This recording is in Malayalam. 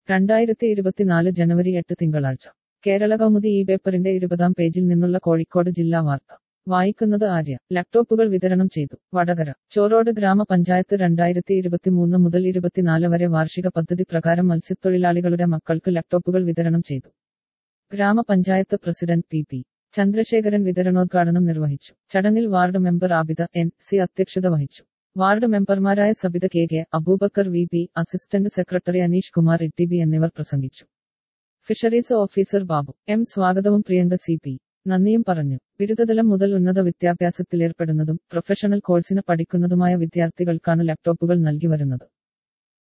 രണ്ടായിരത്തി ഇരുപത്തിനാല് ജനുവരി എട്ട് തിങ്കളാഴ്ച കേരള കൗമുദി ഈ പേപ്പറിന്റെ ഇരുപതാം പേജിൽ നിന്നുള്ള കോഴിക്കോട് ജില്ലാ വാർത്ത വായിക്കുന്നത് ആര്യ ലാപ്ടോപ്പുകൾ വിതരണം ചെയ്തു വടകര ചോറോട് ഗ്രാമപഞ്ചായത്ത് രണ്ടായിരത്തി ഇരുപത്തിമൂന്ന് മുതൽ ഇരുപത്തിനാല് വരെ വാർഷിക പദ്ധതി പ്രകാരം മത്സ്യത്തൊഴിലാളികളുടെ മക്കൾക്ക് ലാപ്ടോപ്പുകൾ വിതരണം ചെയ്തു ഗ്രാമപഞ്ചായത്ത് പ്രസിഡന്റ് പി പി ചന്ദ്രശേഖരൻ വിതരണോദ്ഘാടനം നിർവഹിച്ചു ചടങ്ങിൽ ward member Abida N C അധ്യക്ഷത വഹിച്ചു വാർഡ് മെമ്പർമാരായ Sabitha K K Aboobacker V P assistant secretary Aneesh Kumar E T B എന്നിവർ പ്രസംഗിച്ചു ഫിഷറീസ് ഓഫീസർ ബാബു എം സ്വാഗതവും പ്രിയങ്ക സി പി നന്ദിയും പറഞ്ഞു ബിരുദതലം മുതൽ ഉന്നത വിദ്യാഭ്യാസത്തിലേർപ്പെടുന്നതും പ്രൊഫഷണൽ കോഴ്സിന് പഠിക്കുന്നതുമായ വിദ്യാർത്ഥികൾക്കാണ് ലാപ്ടോപ്പുകൾ നൽകി വരുന്നത്